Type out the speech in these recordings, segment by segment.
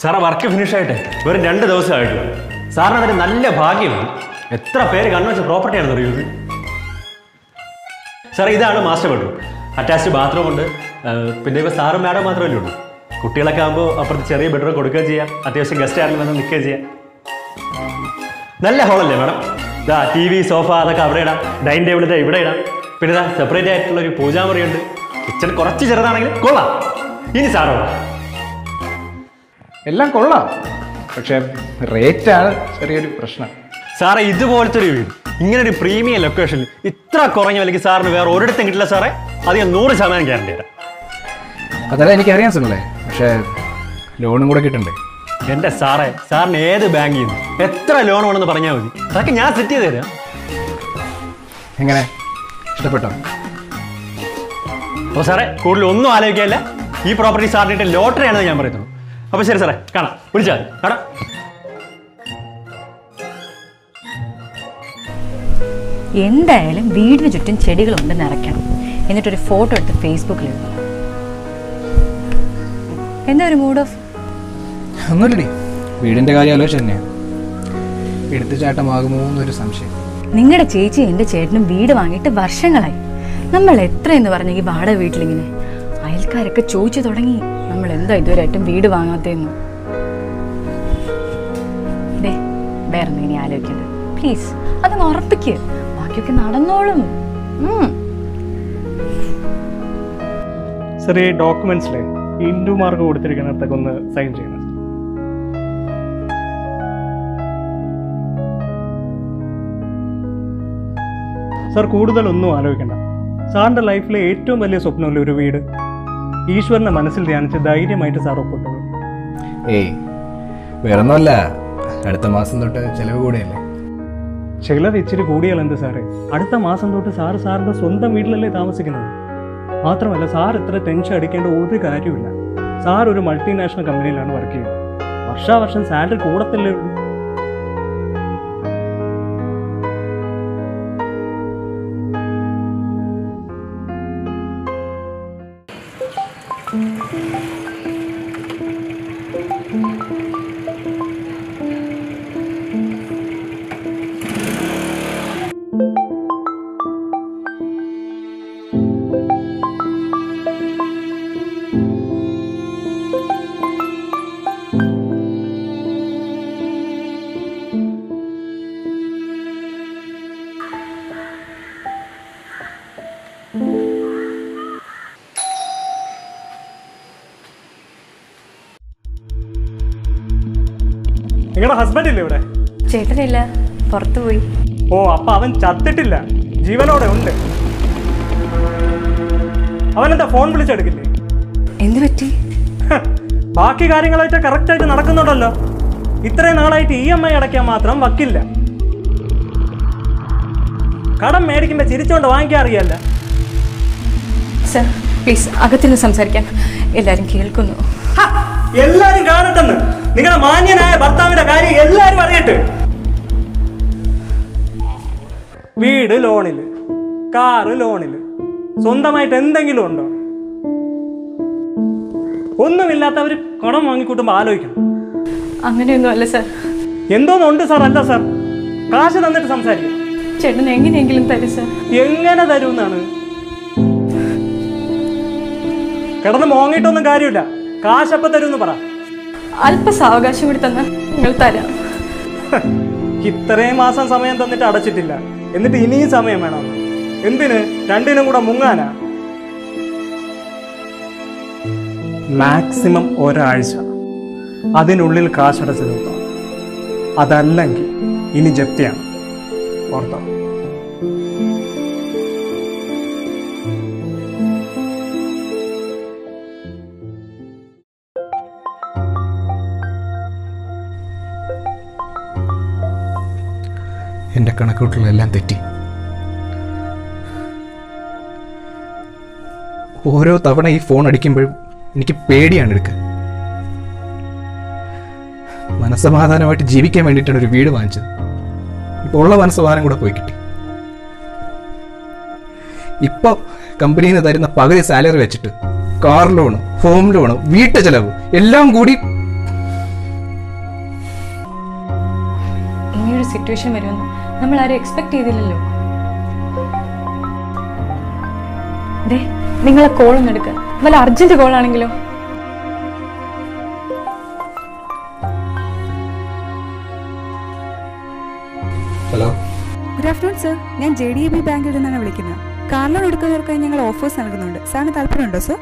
സാറേ work finish ആയിട്ട് വെറും രണ്ട് ദിവസമായിട്ടുള്ളൂ സാറിന് അതിന് നല്ല ഭാഗ്യമാണ് എത്ര പേര് കണ്ണുവെച്ച പ്രോപ്പർട്ടിയാണെന്ന് അറിയൂ ഇത് സാറേ ഇതാണ് മാസ്റ്റർ ബെഡ്റൂം അറ്റാച്ച്ഡ് ബാത്റൂം ഉണ്ട് ആ, പിന്നെ ഇപ്പോൾ സാറും മാഡം മാത്രമല്ലേ ഉള്ളൂ കുട്ടികളൊക്കെ ആകുമ്പോൾ അപ്പുറത്ത് ചെറിയ ബെഡ്റൂം കൊടുക്കുകയും ചെയ്യാം അത്യാവശ്യം ഗസ്റ്റ് ആരെങ്കിലും വന്ന് നിൽക്കുകയും ചെയ്യാം നല്ല ഹോളല്ലേ മാഡം ഇതാ ടി വി സോഫ അതൊക്കെ അവിടെ ഇടാം ഡൈനിങ് ടേബിൾ ഇതാ ഇവിടെ ഇടാം പിന്നെ ഇതാ സെപ്പറേറ്റ് ആയിട്ടുള്ള ഒരു പൂജാമുറിയുണ്ട് കിച്ചൺ കുറച്ച് ചെറുതാണെങ്കിൽ കൊള്ളാം ഇനി സാറോ എല്ലാം കൊള്ളാം പക്ഷേ റേറ്റാണ് ചെറിയൊരു പ്രശ്നം സാറേ ഇതുപോലത്തെ ഒരു വീട് ഇങ്ങനെ ഒരു പ്രീമിയം ലൊക്കേഷനിൽ ഇത്ര കുറഞ്ഞ വിലയ്ക്ക് സാറിന് വേറെ ഒരിടത്തും കിട്ടില്ല സാറേ അത് ഞാൻ നൂറ് ശതമാനം ഗ്യാരണ്ടി തരാം അതല്ല എനിക്കറിയാൻ സുനിലേ പക്ഷേ ലോണും കൂടെ കിട്ടണ്ടേ എൻ്റെ സാറേ സാറിന് ഏത് ബാങ്കിൽ നിന്ന് എത്ര ലോൺ വേണമെന്ന് പറഞ്ഞാൽ മതി അതൊക്കെ ഞാൻ സെറ്റ് ചെയ്ത് തരാം എങ്ങനെ ഇഷ്ടപ്പെട്ടോ അപ്പോൾ സാറേ കൂടുതൽ ഒന്നും ആലോചിക്കാനില്ല ഈ പ്രോപ്പർട്ടി സാറിന് ലോട്ടറി ആണെന്ന് ഞാൻ പറയുന്നു അപ്പോൾ ശരി സാറേ കാണാം വിളിച്ചാൽ മതി കാണാം എന്തായാലും വീടിന് ചുറ്റും ചെടികളുണ്ട് നിറയ്ക്കണം എന്നിട്ടൊരു ഫോട്ടോ എടുത്ത് ഫേസ്ബുക്കിൽ ഇടണം എന്താ ഒരു മൂഡ് ഓഫ് ഒന്നുമില്ലടി വീടിൻ്റെ കാര്യം ആലോചിച്ച് തന്നെയാണ് എടുത്തുചാട്ടമാകുമോ എന്നൊരു സംശയം നിങ്ങളുടെ ചേച്ചി എൻ്റെ ചേട്ടനും വീട് വാങ്ങിയിട്ട് വർഷങ്ങളായി നമ്മൾ എത്രയെന്ന് പറഞ്ഞ ഈ വാടക വീട്ടിലിങ്ങനെ അയൽക്കാരൊക്കെ ചോദിച്ചു തുടങ്ങി നമ്മൾ എന്താ ഇതുവരെയായിട്ടും വീട് വാങ്ങാത്തതെന്ന് ദേ വേറെ ഇനി ആലോചിക്കണ്ട പ്ലീസ് അതങ്ങ് ഉറപ്പിക്ക് ബാക്കിയൊക്കെ നടന്നോളും ഉം. സാർ ഈ ഡോക്യുമെന്റ്സിലെ ഇൻഡു മാർക്ക് കൊടുത്തിരിക്കുന്നിടത്തൊക്കെ ഒന്ന് സൈൻ ചെയ്യണം സാർ കൂടുതലൊന്നും ആലോചിക്കണ്ട സാറിന്റെ ലൈഫിലെ ഏറ്റവും വലിയ സ്വപ്നമല്ലേ ഒരു വീട് ഈശ്വരനെ മനസ്സിൽ ധ്യാനിച്ച് ധൈര്യമായിട്ട് സാർ ഒപ്പിട്ടത് ഏയ് വേറൊന്നുമല്ല അടുത്ത മാസം തൊട്ട് ചിലവ് കൂടെയല്ലേ ചിലത് ഇച്ചിരി കൂടിയാൽ എന്ത് സാറേ അടുത്ത മാസം തൊട്ട് സാറ് സാറിന്റെ സ്വന്തം വീട്ടിലല്ലേ താമസിക്കുന്നത് മാത്രമല്ല സാർ ഇത്ര ടെൻഷൻ അടിക്കേണ്ട ഒരു കാര്യമില്ല സാർ ഒരു മൾട്ടിനാഷണൽ കമ്പനിയിലാണ് വർക്ക് ചെയ്യുന്നത് വർഷാവർഷം സാലറി കൂടത്തല്ലേ ഉള്ളൂ നിങ്ങളുടെ ഹസ്ബൻഡ് ഇല്ലേ ഇവിടെ ചേട്ടനില്ല പുറത്തു പോയി ഓ അപ്പൊ അവൻ ചത്തിട്ടില്ല ജീവനോടെ ഉണ്ട് അവനെന്താ ഫോൺ വിളിച്ചെടുക്കില്ലേ എന്ത് പറ്റി ഹ്, ബാക്കി കാര്യങ്ങളായിട്ട് കറക്റ്റ് ആയിട്ട് നടക്കുന്നുണ്ടല്ലോ ഇത്രയും നാളായിട്ട് ഇ എം ഐ അടയ്ക്കാൻ മാത്രം വക്കില്ല കടം മേടിക്കുമ്പോ ചിരിച്ചോണ്ട് വാങ്ങിക്കാൻ അറിയാല്ല സർ പ്ലീസ് അകത്തിരുന്ന് സംസാരിക്കാം എല്ലാവരും കേൾക്കുന്നു ഹ, എല്ലാരും കാണട്ടെന്ന് നിങ്ങളുടെ മാന്യനായ ഭർത്താവിന്റെ കാര്യം എല്ലാരും അറിയട്ടെ വീട് ലോണില് കാറ് ലോണില് സ്വന്തമായിട്ട് എന്തെങ്കിലും ഉണ്ടോ ഒന്നുമില്ലാത്തവർ കടം വാങ്ങിക്കൂട്ടുമ്പോൾ ആലോചിക്കണം അങ്ങനെയൊന്നും അല്ല സർ എന്തോന്നുണ്ട് സാർ അല്ല സാർ കാശ് തന്നിട്ട് സംസാരിക്കും ചേട്ടൻ എങ്ങനെയെങ്കിലും തരും സർ എങ്ങനെ തരൂന്നാണ് കിടന്ന് മോങ്ങിയിട്ടൊന്നും കാര്യമില്ല കാശപ്പ തരൂന്ന് പറ അല്പ സാവകാശം കൂടി തന്നാൽ നിങ്ങൾ തരാം ഇത്രയും മാസം സമയം തന്നിട്ട് അടച്ചിട്ടില്ല എന്നിട്ട് ഇനിയും സമയം വേണം എന്തിന് രണ്ടിനും കൂടെ മുങ്ങാനാ മാക്സിമം ഒരാഴ്ച അതിനുള്ളിൽ കാശടച്ച് തീർത്തോ അതല്ലെങ്കിൽ ഇനി ജപ്തിയാണ് ഓർത്തോ എൻ്റെ കണക്കൂട്ടലെല്ലാം തെറ്റി ഓരോ തവണ ഈ ഫോൺ അടിക്കുമ്പോഴും എനിക്ക് പേടിയാണ് എടുക്കുക മനസ്സമാധാനമായിട്ട് ജീവിക്കാൻ വേണ്ടിയിട്ടാണ് ഒരു വീട് വാങ്ങിച്ചത് ഇപ്പോൾ ഉള്ള മനസ്സമാധാനം കൂടെ പോയി കിട്ടി ഇപ്പോൾ കമ്പനിയിൽ നിന്ന് തരുന്ന പകുതി സാലറി വെച്ചിട്ട് കാർ ലോണ് ഹോം ലോണ് വീട്ടു ചെലവ് എല്ലാം കൂടി ഒരു സിറ്റുവേഷൻ വരുമെന്ന് നമ്മൾ ആരും എക്സ്പെക്ട് ചെയ്തില്ലല്ലോ ദേ നിങ്ങളെ കോളൊന്നും എടുക്കുക വല്ല അർജന്റ് കോൾ ആണെങ്കിലോ ഹലോ ഗുഡ് ആഫ്റ്റർനൂൺ സർ ഞാൻ ജെ ഡി എ ബി ബാങ്കിൽ നിന്നാണ് വിളിക്കുന്നത് കാർ ലോൺ എടുക്കുന്നവർക്കായി ഞങ്ങൾ ഓഫേഴ്സ് നൽകുന്നുണ്ട് സാറിന് താല്പര്യമുണ്ടോ സർ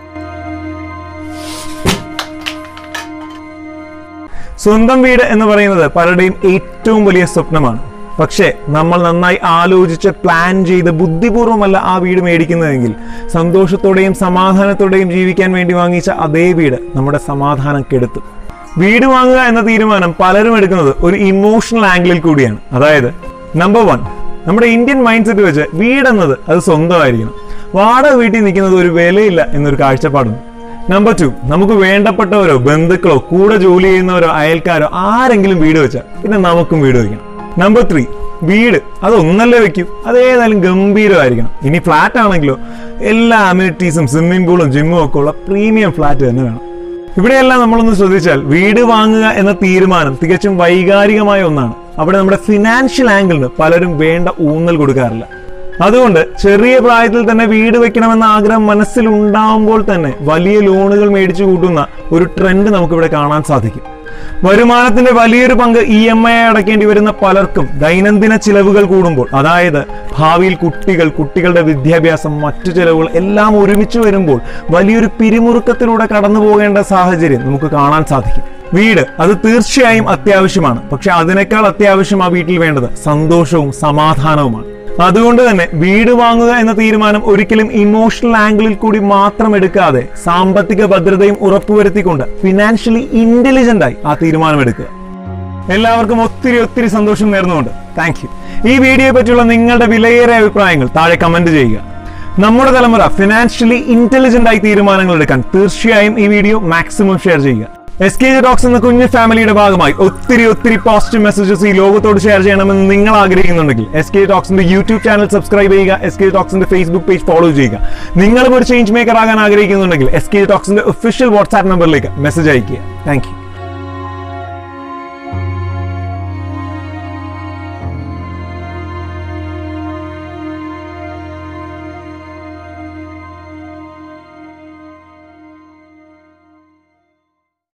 സ്വന്തം വീട് എന്ന് പറയുന്നത് പലരുടെയും ഏറ്റവും വലിയ സ്വപ്നമാണ് പക്ഷേ നമ്മൾ നന്നായി ആലോചിച്ച് പ്ലാൻ ചെയ്ത് ബുദ്ധിപൂർവ്വമല്ല ആ വീട് മേടിക്കുന്നതെങ്കിൽ സന്തോഷത്തോടെയും സമാധാനത്തോടെയും ജീവിക്കാൻ വേണ്ടി വാങ്ങിച്ച അതേ വീട് നമ്മുടെ സമാധാനം കെടുത്തും വീട് വാങ്ങുക എന്ന തീരുമാനം പലരും എടുക്കുന്നത് ഒരു ഇമോഷണൽ ആംഗിളിൽ കൂടിയാണ് അതായത് നമ്പർ വൺ നമ്മുടെ ഇന്ത്യൻ മൈൻഡ് സെറ്റ് വെച്ച് വീടെന്നത് അത് സ്വന്തമായിരിക്കണം വാടക വീട്ടിൽ നിൽക്കുന്നത് ഒരു വിലയില്ല എന്നൊരു കാഴ്ചപ്പാടുണ്ട് നമ്പർ ടു നമുക്ക് വേണ്ടപ്പെട്ടവരോ ബന്ധുക്കളോ കൂടെ ജോലി ചെയ്യുന്നവരോ അയൽക്കാരോ ആരെങ്കിലും വീട് വെച്ചാൽ പിന്നെ നമുക്കും വീട് വെക്കണം നമ്പർ ത്രീ വീട് അത് ഒന്നല്ലേ വെക്കും അത് ഏതായാലും ഗംഭീരമായിരിക്കണം ഇനി ഫ്ലാറ്റ് ആണെങ്കിലോ എല്ലാ അമ്യൂണിറ്റീസും സ്വിമ്മിംഗ് പൂളും ജിമ്മും ഒക്കെ ഉള്ള പ്രീമിയം ഫ്ലാറ്റ് തന്നെ വേണം ഇവിടെയെല്ലാം നമ്മളൊന്ന് ശ്രദ്ധിച്ചാൽ വീട് വാങ്ങുക എന്ന തീരുമാനം തികച്ചും വൈകാരികമായ ഒന്നാണ് അവിടെ നമ്മുടെ ഫിനാൻഷ്യൽ ആംഗിളിന് പലരും വേണ്ട ഊന്നൽ കൊടുക്കാറില്ല അതുകൊണ്ട് ചെറിയ പ്രായത്തിൽ തന്നെ വീട് വെക്കണമെന്ന ആഗ്രഹം മനസ്സിൽ ഉണ്ടാവുമ്പോൾ തന്നെ വലിയ ലോണുകൾ മേടിച്ചു കൂട്ടുന്ന ഒരു ട്രെൻഡ് നമുക്കിവിടെ കാണാൻ സാധിക്കും വരുമാനത്തിന്റെ വലിയൊരു പങ്ക് ഇ എം ഐ അടയ്ക്കേണ്ടി വരുന്ന പലർക്കും ദൈനംദിന ചിലവുകൾ കൂടുമ്പോൾ അതായത് ഭാവിയിൽ കുട്ടികൾ കുട്ടികളുടെ വിദ്യാഭ്യാസം മറ്റു ചിലവുകൾ എല്ലാം ഒരുമിച്ച് വരുമ്പോൾ വലിയൊരു പിരിമുറുക്കത്തിലൂടെ കടന്നു പോകേണ്ട സാഹചര്യം നമുക്ക് കാണാൻ സാധിക്കും വീട് അത് തീർച്ചയായും അത്യാവശ്യമാണ് പക്ഷെ അതിനേക്കാൾ അത്യാവശ്യം ആ വീട്ടിൽ വേണ്ടത് സന്തോഷവും സമാധാനവുമാണ് അതുകൊണ്ട് തന്നെ വീട് വാങ്ങുക എന്ന തീരുമാനം ഒരിക്കലും ഇമോഷണൽ ആംഗിളിൽ കൂടി മാത്രം എടുക്കാതെ സാമ്പത്തിക ഭദ്രതയും ഉറപ്പുവരുത്തിക്കൊണ്ട് ഫിനാൻഷ്യലി ഇന്റലിജന്റ് ആയി ആ തീരുമാനം എടുക്കുക എല്ലാവർക്കും ഒത്തിരി ഒത്തിരി സന്തോഷം നേർന്നുകൊണ്ട് താങ്ക് യു ഈ വീഡിയോയെ പറ്റിയുള്ള നിങ്ങളുടെ വിലയേറിയ അഭിപ്രായങ്ങൾ താഴെ കമന്റ് ചെയ്യുക നമ്മുടെ തലമുറ ഫിനാൻഷ്യലി ഇന്റലിജന്റ് ആയി തീരുമാനങ്ങൾ എടുക്കാൻ തീർച്ചയായും ഈ വീഡിയോ മാക്സിമം ഷെയർ ചെയ്യുക എസ് കെ ജി ടോക്സ് എന്ന കുഞ്ഞു ഫാമിലിയുടെ ഭാഗമായി ഒത്തിരി ഒത്തിരി പോസിറ്റീവ് മെസ്സേജസ് ഈ ലോകത്തോട് ഷെയർ ചെയ്യണമെന്ന് നിങ്ങൾ ആഗ്രഹിക്കുന്നുണ്ടെങ്കിൽ എസ് കെ ടോക്സിന്റെ യൂട്യൂബ് ചാനൽ സബ്സ്ക്രൈബ് ചെയ്യുക എസ് കെ ടോക്സിന്റെ ഫേസ്ബുക്ക് പേജ് ഫോളോ ചെയ്യുക നിങ്ങളും ഒരു ചേഞ്ച് മേക്കർ ആകാൻ ആഗ്രഹിക്കുന്നുണ്ടെങ്കിൽ എസ് കെ ടോക്സിന്റെ ഒഫീഷ്യൽ വാട്സ്ആപ്പ് നമ്പറിലേക്ക് മെസ്സേജ് അയയ്ക്കുക താങ്ക് യു